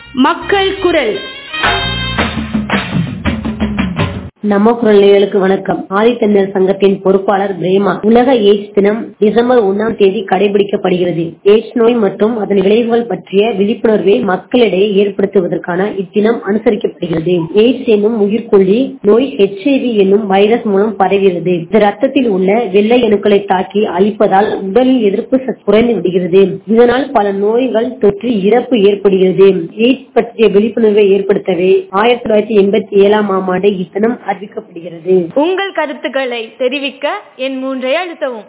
மக்கள் குரல் நம்ம குரல் நேயர்களுக்கு வணக்கம் ஆதித்தமிழர் சங்கத்தின் பொறுப்பாளர் பிரேமா உலக எய்ட்ஸ் தினம் டிசம்பர் ஒன்னாம் தேதி கடைபிடிக்கப்படுகிறது எய்ட்ஸ் நோய் மற்றும் அதன் விளைவுகள் பற்றிய விழிப்புணர்வை மக்களிடையே ஏற்படுத்துவதற்கான இத்தினம் அனுசரிக்கப்படுகிறது எய்ட்ஸ் என்னும் உயிர்கொல்லி நோய் ஹெச்ஐவி என்னும் வைரஸ் மூலம் பரவுகிறது இது ரத்தத்தில் உள்ள வெள்ளை அணுக்களை தாக்கி அழிப்பதால் உடலில் எதிர்ப்பு சக்தி குறைந்து விடுகிறது இதனால் பல நோய்கள் தொற்று இறப்பு ஏற்படுகிறது எய்ட்ஸ் பற்றிய விழிப்புணர்வை ஏற்படுத்தவே ஆயிரத்தி தொள்ளாயிரத்தி எண்பத்தி ஏழாம் ஆம் ஆண்டு இத்தினம் அறிவிக்கப்படுகிறது உங்கள் கருத்துக்களை தெரிவிக்க என் மூன்றை அழுத்தவும்